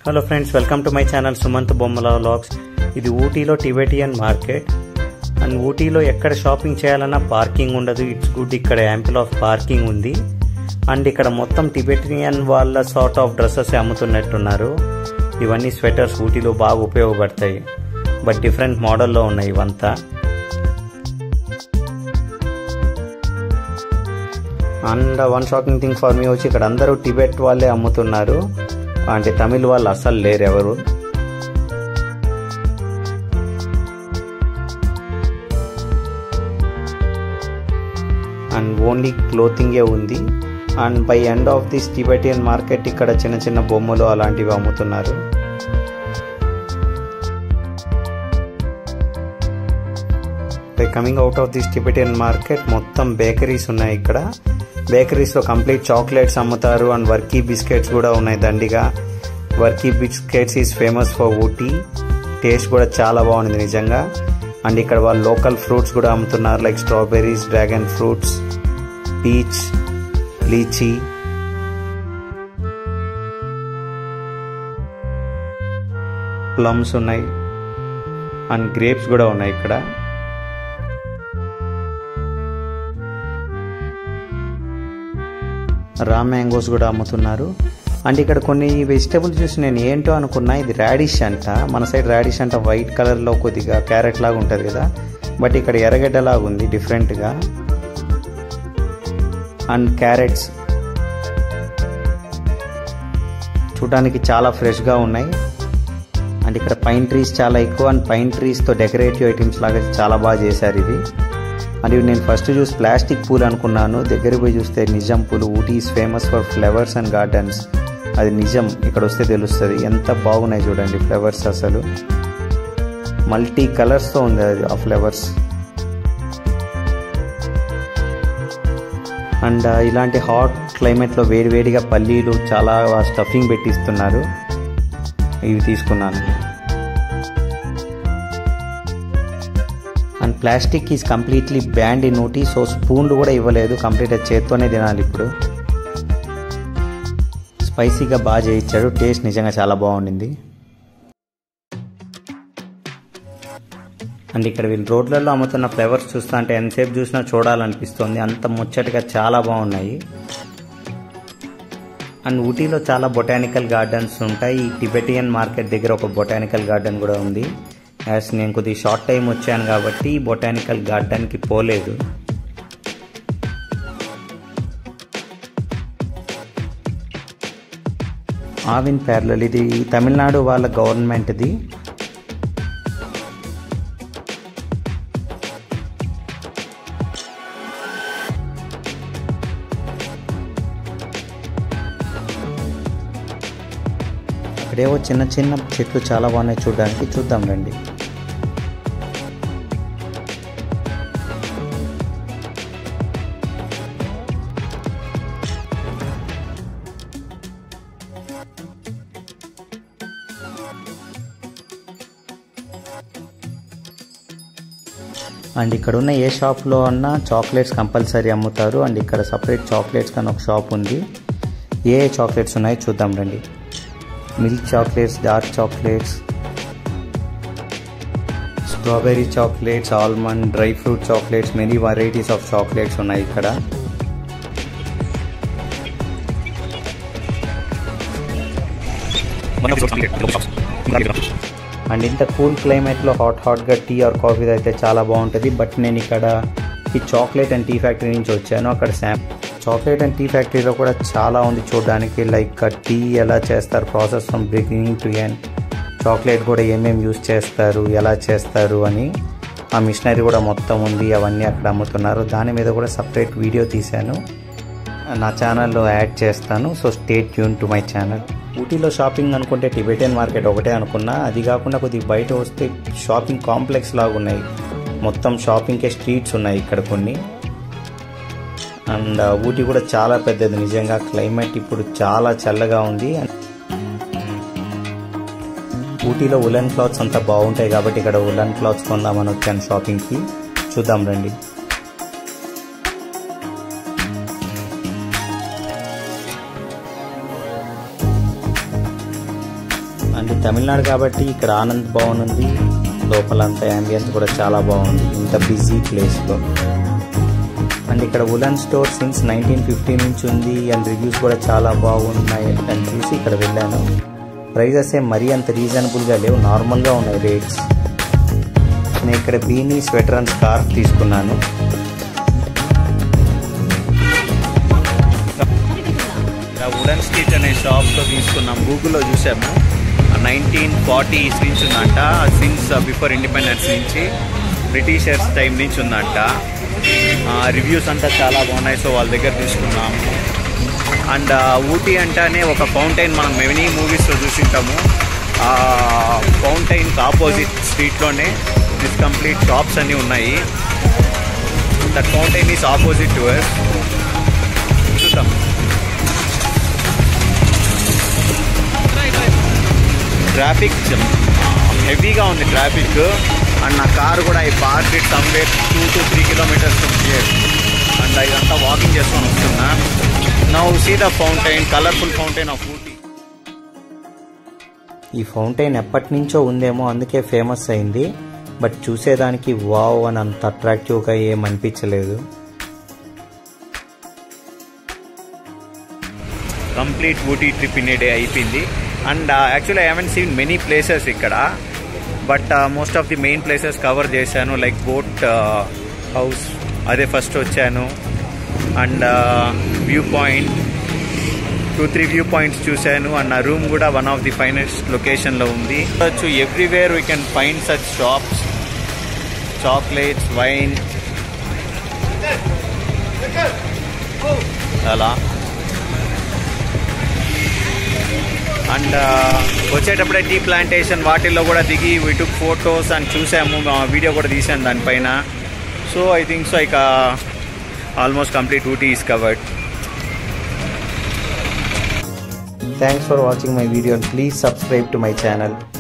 hello friends welcome to my channel Sumanth బొమ్మల vlogs ఇది ఊటీలో టిబెటియన్ మార్కెట్ అండ్ ఊటీలో ఎక్కడ షాపింగ్ చేయాలన్నా పార్కింగ్ ఉండదు ఇట్స్ గుడ్ ఇక్కడ యాంపిల్ ఆఫ్ పార్కింగ్ ఉంది అండ్ ఇక్కడ మొత్తం టిబెటియన్ వాళ్ళ సార్ట్ ఆఫ్ డ్రెస్సెస్ అమ్ముతున్నట్టున్నారు ఇవన్నీ స్వెటర్స్ ఊటీలో బాగా ఉపయోగపడతాయి బట్ డిఫరెంట్ మోడల్లో ఉన్నాయి ఇవంతా and one shocking thing for me వచ్చి ఇక్కడ అందరూ టిబెట్ వాళ్ళే అమ్ముతున్నారు అంటే తమిళ్ వాళ్ళు అస్సలు లేరు ఎవరు అండ్ ఓన్లీ క్లోతింగే ఉంది and by end of this Tibetan market ఇక్కడ చిన్న చిన్న బొమ్మలు అలాంటివి అమ్ముతున్నారు by coming out of this Tibetan market మొత్తం బేకరీస్ ఉన్నాయి ఇక్కడ బేకరీస్లో కంప్లీట్ చాక్లెట్స్ అమ్ముతారు అండ్ వర్కీ బిస్కెట్స్ కూడా ఉన్నాయి దండిగా varkey biscuits is famous for Ooty taste కూడా చాలా బాగుంది నిజంగా అండ్ ఇక్కడ వాళ్ళు లోకల్ ఫ్రూట్స్ కూడా అమ్ముతున్నారు like strawberries dragon fruits peach lychee plums ఉన్నాయి అండ్ గ్రేప్స్ కూడా ఉన్నాయి ఇక్కడ రా మ్యాంగోస్ కూడా అమ్ముతున్నారు అండ్ ఇక్కడ కొన్ని వెజిటబుల్స్ చూసి నేను ఏంటో అనుకున్నా ఇది రాడిష్ అంట మన సైడ్ రాడిష్ అంట వైట్ కలర్లో కొద్దిగా క్యారెట్ లాగా ఉంటుంది కదా బట్ ఇక్కడ ఎర్రగడ్డ లాగా ఉంది డిఫరెంట్గా అండ్ క్యారెట్స్ చూడడానికి చాలా ఫ్రెష్గా ఉన్నాయి అండ్ ఇక్కడ పైన్ ట్రీస్ చాలా ఎక్కువ అండ్ పైన్ ట్రీస్తో డెకరేటివ్ ఐటమ్స్ లాగా చాలా బాగా చేశారు ఇవి అండ్ ఇవి నేను ఫస్ట్ చూసి ప్లాస్టిక్ పూలు అనుకున్నాను దగ్గర పోయి చూస్తే నిజం పూలు Ooty is famous for flowers and gardens అది నిజం ఇక్కడ వస్తే తెలుస్తుంది ఎంత బాగున్నాయి చూడండి ఫ్లవర్స్ అసలు మల్టీ కలర్స్తో ఉంది అది ఆ ఫ్లవర్స్ అండ్ ఇలాంటి హాట్ క్లైమేట్లో వేడివేడిగా పల్లీలు చాలా స్టఫింగ్ పెట్టిస్తున్నారు ఇవి తీసుకున్నాను and plastic is completely banned in Ooty so స్పూన్లు కూడా ఇవ్వలేదు కంప్లీట్గా చేత్తోనే తినాలి ఇప్పుడు స్పైసీగా బాగా చేయించాడు టేస్ట్ నిజంగా చాలా బాగుండింది అండ్ ఇక్కడ వీళ్ళు రోడ్లలో అమ్ముతున్న ఫ్లేవర్స్ చూస్తా అంటే ఎంతసేపు చూసినా చూడాలనిపిస్తుంది అంత ముచ్చటగా చాలా బాగున్నాయి అండ్ ఊటీలో చాలా బొటానికల్ గార్డెన్స్ ఉంటాయి ఈ టిబెటియన్ మార్కెట్ దగ్గర ఒక బొటానికల్ గార్డెన్ కూడా ఉంది యాస్ నేను కొద్దిగా షార్ట్ టైం వచ్చాను కాబట్టి బొటానికల్ గార్డెన్కి పోలేదు ఆవిన్ ప్యారలల్ ఇది తమిళనాడు వాళ్ళ గవర్నమెంట్ది ఇక్కడేవో చిన్న చిన్న చెట్లు చాలా బాగున్నాయి చూడడానికి చూద్దాం రండి అండ్ ఇక్కడ ఉన్న ఏ షాప్లో అన్నా చాక్లెట్స్ కంపల్సరీ అమ్ముతారు అండ్ ఇక్కడ సపరేట్ చాక్లెట్స్ కానీ ఒక షాప్ ఉంది ఏ ఏ చాక్లెట్స్ ఉన్నాయో చూద్దాం రండి milk chocolates dark chocolates strawberry chocolates almond dry fruit chocolates many varieties of chocolates ఉన్నాయి ఇక్కడ అండ్ ఇంత కూల్ క్లైమేట్లో హాట్ హాట్గా టీ ఆర్ కాఫీ అయితే చాలా బాగుంటుంది బట్ నేను ఇక్కడ ఈ చాక్లెట్ అండ్ టీ ఫ్యాక్టరీ నుంచి వచ్చాను అక్కడ శామ్ చాక్లెట్ అండ్ టీ ఫ్యాక్టరీలో కూడా చాలా ఉంది చూడడానికి లైక్ టీ ఎలా చేస్తారు process from beginning to end chocolate కూడా ఏమేమి యూస్ చేస్తారు ఎలా చేస్తారు అని ఆ మిషనరీ కూడా మొత్తం ఉంది అవన్నీ అక్కడ అమ్ముతున్నారు దాని మీద కూడా సపరేట్ వీడియో తీశాను నా ఛానల్లో యాడ్ చేస్తాను so stay tuned to my channel ఊటీలో షాపింగ్ అనుకుంటే టిబెటియన్ మార్కెట్ ఒకటే అనుకున్నా అది కాకుండా కొద్దిగా బయట వస్తే షాపింగ్ కాంప్లెక్స్ లాగా ఉన్నాయి మొత్తం షాపింగ్కే స్ట్రీట్స్ ఉన్నాయి ఇక్కడ కొన్ని అండ్ ఊటీ కూడా చాలా పెద్దది నిజంగా క్లైమేట్ ఇప్పుడు చాలా చల్లగా ఉంది ఊటీలో ఉలన్ క్లాత్స్ అంతా బాగుంటాయి కాబట్టి ఇక్కడ ఉలన్ క్లాత్స్ కొందామని వచ్చాను షాపింగ్కి చూద్దాం రండి అండ్ తమిళనాడు కాబట్టి ఇక్కడ ఆనంద్ భవన్ ఉంది లోపలంతా యాంబియన్స్ కూడా చాలా బాగుంది ఇంత బిజీ ప్లేస్లో అండ్ ఇక్కడ woollen store since nineteen fifty నుంచి ఉంది అండ్ రివ్యూస్ కూడా చాలా బాగున్నాయి అని చూసి ఇక్కడ వెళ్ళాను ప్రైజెస్ ఏం మరీ అంత రీజనబుల్గా లేవు నార్మల్గా ఉన్నాయి రేట్స్ నేను ఇక్కడ బీనీ స్వెటర్ అండ్ స్కార్ఫ్ తీసుకున్నాను వుడన్ స్టిచ్ అనే షాప్లో తీసుకున్నాం గూగుల్లో చూసాము నైన్టీన్ ఫార్టీస్ నుంచి ఉందంట సిన్స్ బిఫోర్ ఇండిపెండెన్స్ నుంచి బ్రిటిషర్స్ టైం నుంచి ఉందంట రివ్యూస్ అంతా చాలా బాగున్నాయి సో వాళ్ళ దగ్గర తీసుకున్నాం అండ్ ఊటీ అంటేనే ఒక ఫౌంటైన్ మనం మెనీ మూవీస్లో చూసింటాము ఆ ఫౌంటైన్కి ఆపోజిట్ స్ట్రీట్లోనే దిస్ కంప్లీట్ షాప్స్ అన్నీ ఉన్నాయి that fountain is opposite to us చూద్దాం ట్రాఫిక్ హెవీగా ఉంది ట్రాఫిక్ అండ్ నా కారు కూడా ఈ park it somewhere two to three kilometres and ఇదంతా వాకింగ్ చేసుకొని వస్తున్నా now see the fountain colourful fountain of Ooty ఈ ఫౌంటైన్ ఎప్పటి నుంచో ఉందేమో అందుకే ఫేమస్ అయింది బట్ చూసేదానికి వావ్ అని అంత అట్రాక్టివ్గా ఏం అనిపించలేదు complete Ooty trip in a day అయిపోయింది and actually I haven't seen many places ఇక్కడ but most of the main places cover చేశాను లైక్ బోట్ హౌస్ అదే ఫస్ట్ వచ్చాను and view point two three view points చూశాను అండ్ నా room కూడా one of the finest లొకేషన్లో ఉంది వచ్చు everywhere we can find such shops chocolates wine అలా అండ్ వచ్చేటప్పుడే టీ ప్లాంటేషన్ వాటిల్లో కూడా దిగి వీటి ఫొటోస్ అని చూసాము వీడియో కూడా తీసాను దానిపైన సో ఐ థింక్ సో ఇక almost complete Ooty is covered thanks for watching my video please subscribe to my channel